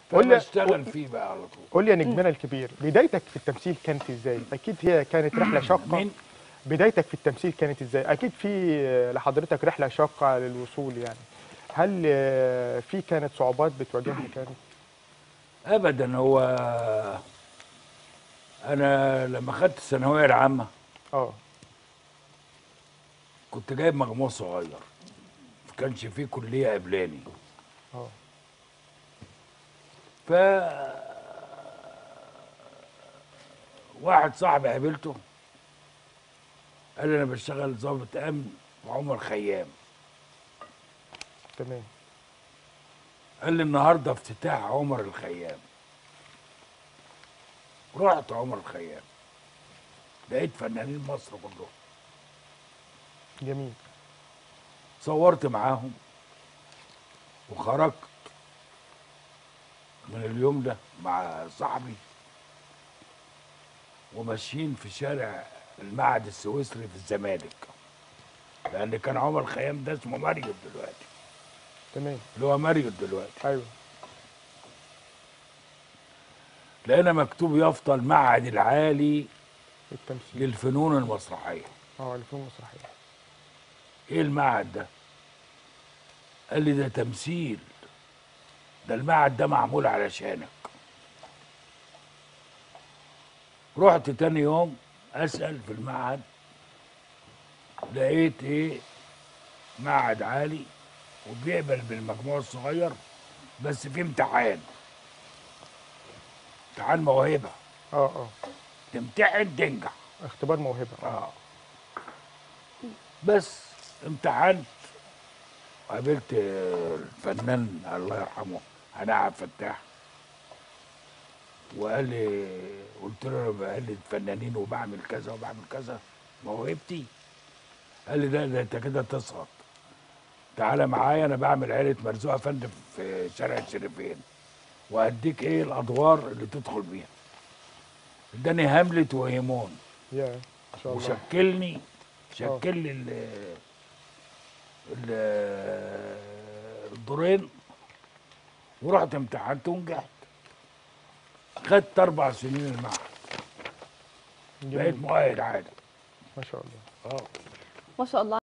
قول لي- فبشتغل فيه بقى على طول قول لي يا نجمنا الكبير بدايتك في التمثيل كانت ازاي اكيد هي كانت رحله شاقه مين؟ بدايتك في التمثيل كانت ازاي اكيد في لحضرتك رحله شاقه للوصول يعني هل آه، في كانت صعوبات بتواجهها كانت ابدا هو انا لما خدت الثانويه العامه اه كنت جايب مجموع صغير ما كانش فيه كليه قبلاني اه ف واحد صاحبي قابلته قال لي انا بشتغل ضابط امن في عمر خيام تمام قال لي النهارده افتتاح عمر الخيام رحت عمر الخيام لقيت فنانين مصر كلهم جميل صورت معاهم وخرجت من اليوم ده مع صاحبي وماشيين في شارع المعهد السويسري في الزمالك لان كان عمر خيام ده اسمه مريم دلوقتي تمام اللي هو مريم دلوقتي ايوه لقينا مكتوب يافطه المعهد العالي التمثيل للفنون المسرحيه اه الفنون المسرحيه ايه المعهد ده قال لي ده تمثيل ده المعهد ده معمول علشانك رحت تاني يوم اسال في المعهد لقيت ايه معهد عالي وبيقبل بالمجموع الصغير بس في امتحان امتحان موهبه اه اه تمتحن تنجح اختبار موهبه اه اه بس امتحنت قابلت الفنان الله يرحمه هناء عبد الفتاح وقال لي قلت له انا بقلد فنانين وبعمل كذا وبعمل كذا موهبتي قال لي لا ده انت كده تسقط تعالى معايا انا بعمل عيله مرزوقه فندم في شارع الشريفين وهديك ايه الادوار اللي تدخل بيها اداني هاملت وهيمون يا ما شاء الله وشكلني شكل لي ال ال- الدورين ورحت امتحنت ونجحت خدت اربع سنين المعهد بقيت جميل مؤهل عادي ما شاء الله اه ما شاء الله